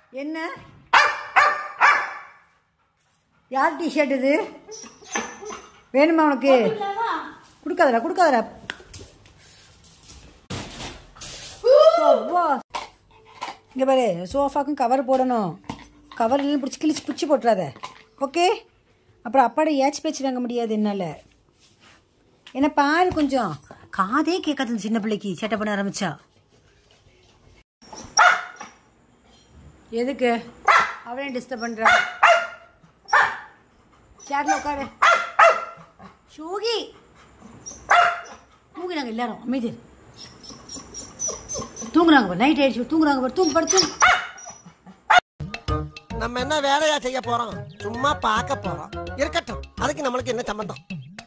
என்ன யார் டிஷர்ட் இது வேணுமா உனக்கு கொடுக்காதடா கொடுக்காதடா இங்கே பாரு சோஃபாக்கும் கவர் போடணும் கவர் இல்லைன்னு பிடிச்சி கிழிச்சு பிடிச்சி போட்டுறாத ஓகே அப்புறம் அப்பாட ஏச்சு பேச்சு வாங்க முடியாது என்னால் என்ன பாரு கொஞ்சம் காதே கேட்காது இந்த சின்ன பிள்ளைக்கு சேட்டை பண்ண ஆரம்பிச்சா எதுக்கு அவளையும் டிஸ்டர்ப் பண்ணுறா சேட்டில் உட்காரு ஷூகி தூங்குறாங்க எல்லாரும் அமைதி இரு. தூங்குறாங்க பாரு நைட் ஆயிடுச்சு தூங்குறாங்க பாரு தூங்கு படுத்து நம்ம என்ன வேலையா செய்ய போறோம் சும்மா பார்க்க போறோம் இருக்கட்டும் அதுக்கு நம்மளுக்கு என்ன சம்பந்தம்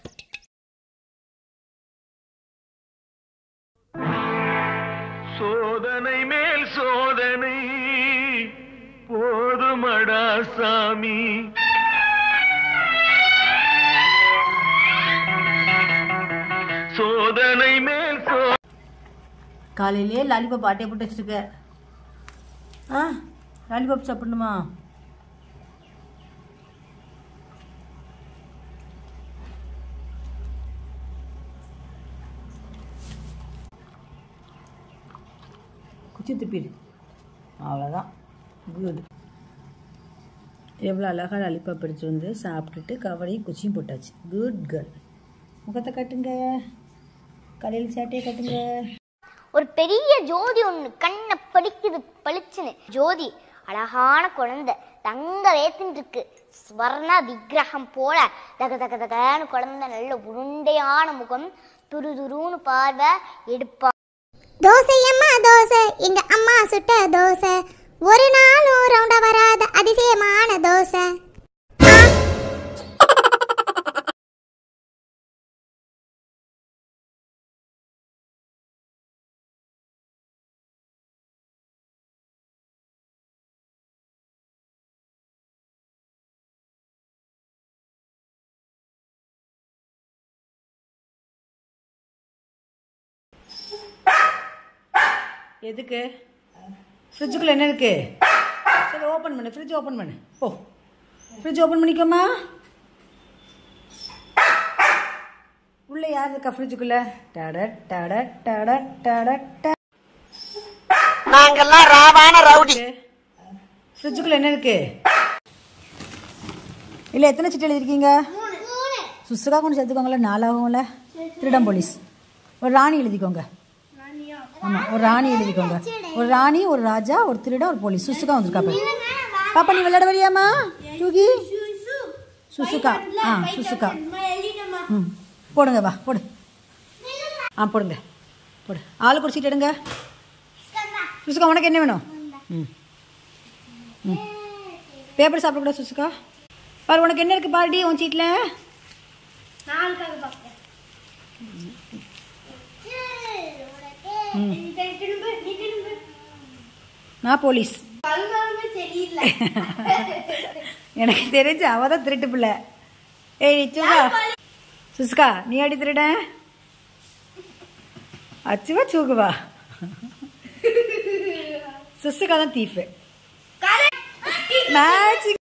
சோதனை மேல் சோதனை போதுமடா சாமி சோதனை மேல் சோ காலையிலே லாலிபாப் ஆட்டையை போட்டு வச்சிருக்க ஆ லாலிபாப் சாப்பிடணுமா குச்சி துப்பிடு அவ்வளோதான் குட் எவ்வளோ அழகாக லாலிபாப் எடுத்துட்டு வந்து சாப்பிட்டுட்டு கவரையும் குச்சியும் போட்டாச்சு குட் கேர்ள் முகத்தை கட்டுங்க கடையில் சேட்டையை கட்டுங்க ஒரு பெரிய ஜோதி ஒண்ணு கண்ணை படிக்குது பளிச்சுன்னு ஜோதி அழகான குழந்தை தங்க வேத்துன்னு இருக்கு ஸ்வர்ண விக்கிரகம் போல தக தக தகன்னு குழந்தை நல்ல உருண்டையான முகம் துரு துருன்னு பார்வை எடுப்பா தோசை அம்மா தோசை எங்க அம்மா சுட்ட தோசை ஒரு நாளும் ரவுண்டா வராத அதிசயமான தோசை எதுக்கு ஃப்ரிட்ஜுக்குள்ளே என்ன இருக்கு சரி ஓப்பன் பண்ணு ஃப்ரிட்ஜ் ஓப்பன் பண்ணு ஓ ஃப்ரிட்ஜ் ஓப்பன் பண்ணிக்கோமா உள்ளே யார் இருக்கா ஃப்ரிட்ஜுக்குள்ளே டட டட டட டட ட நாங்கெல்லாம் ராவான ரவுடி ஃப்ரிட்ஜுக்குள்ளே என்ன இருக்கு இல்லை எத்தனை சிட்டு எழுதிருக்கீங்க சுசுகா கொண்டு சேர்த்துக்கோங்களேன் நாலாகும்ல திருடம் போலீஸ் ஒரு ராணி எழுதிக்கோங்க ஆமாம் ஒரு ராணி எழுதிக்கோங்க ஒரு ராணி ஒரு ராஜா ஒரு திருடன் ஒரு போலீஸ் சுசுகா வந்திருக்கா பாரு பாப்பா நீ விளையாட வரியாமா தூகி சுசுகா ஆ சுசுகா ம் போடுங்க வா போடு ஆ போடுங்க போடு ஆளுக்கு ஒரு சீட் எடுங்க சுசுகா உனக்கு என்ன வேணும் ம் ம் பேப்பர் சாப்பிடக்கூடாது சுசுகா பாரு உனக்கு என்ன இருக்கு பாருடி உன் சீட்டில் நான் போலீஸ் எனக்கு தெரிஞ்சு அவ தான் திருட்டு பிள்ளை ஏய் சுகா சுஸ்கா நீ அடி திருட அச்சுவா சூகுவா சுசுகா தான் தீஃபு மேட்சிங்